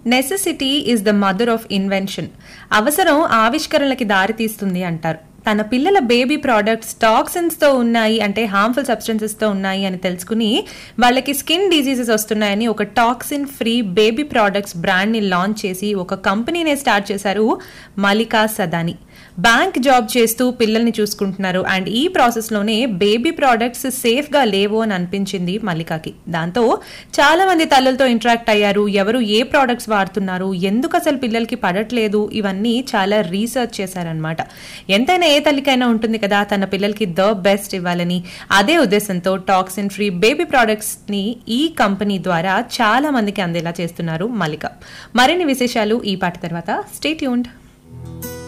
necessity is the mother of invention అవసరం ఆవిష్కరణలకి దారితీస్తుంది అంటారు తన పిల్లల బేబీ ప్రోడక్ట్స్ టాక్సిన్స్ తో ఉన్నాయి అంటే హార్మ్ఫుల్ సబ్స్టెన్సెస్ తో ఉన్నాయి అని తెలుసుకుని వాళ్ళకి స్కిన్ డిజీజెస్ వస్తున్నాయని ఒక toxin free baby products brand ని లాంచ్ చేసి ఒక కంపెనీనే స్టార్ట్ చేశారు మలికా సదాని బ్యాంక్ జాబ్ చేస్తూ పిల్లల్ని చూసుకుంటున్నారు అండ్ ఈ ప్రాసెస్ లోనే బేబీ ప్రోడక్ట్స్ సేఫ్ గా లేవు అని అనిపించింది మల్లికాకి దాంతో చాలా మంది తల్లులతో ఇంటరాక్ట్ అయ్యారు ఎవరు ఏ ప్రోడక్ట్స్ వాడుతున్నారు ఎందుకు అసలు పిల్లలకి పడట్లేదు ఇవన్నీ చాలా రీసెర్చ్ చేశారనమాట ఎంతైనా ఏ తల్లికైనా ఉంటుంది కదా తన పిల్లలకి ద బెస్ట్ ఇవ్వాలని అదే ఉద్దేశంతో టాక్సిన్ ఫ్రీ బేబీ ప్రోడక్ట్స్ ని ఈ కంపెనీ ద్వారా చాలా మందికి అందేలా చేస్తున్నారు మల్లిక మరిన్ని విశేషాలు ఈ పాట తర్వాత స్టేట్ యూన్డ్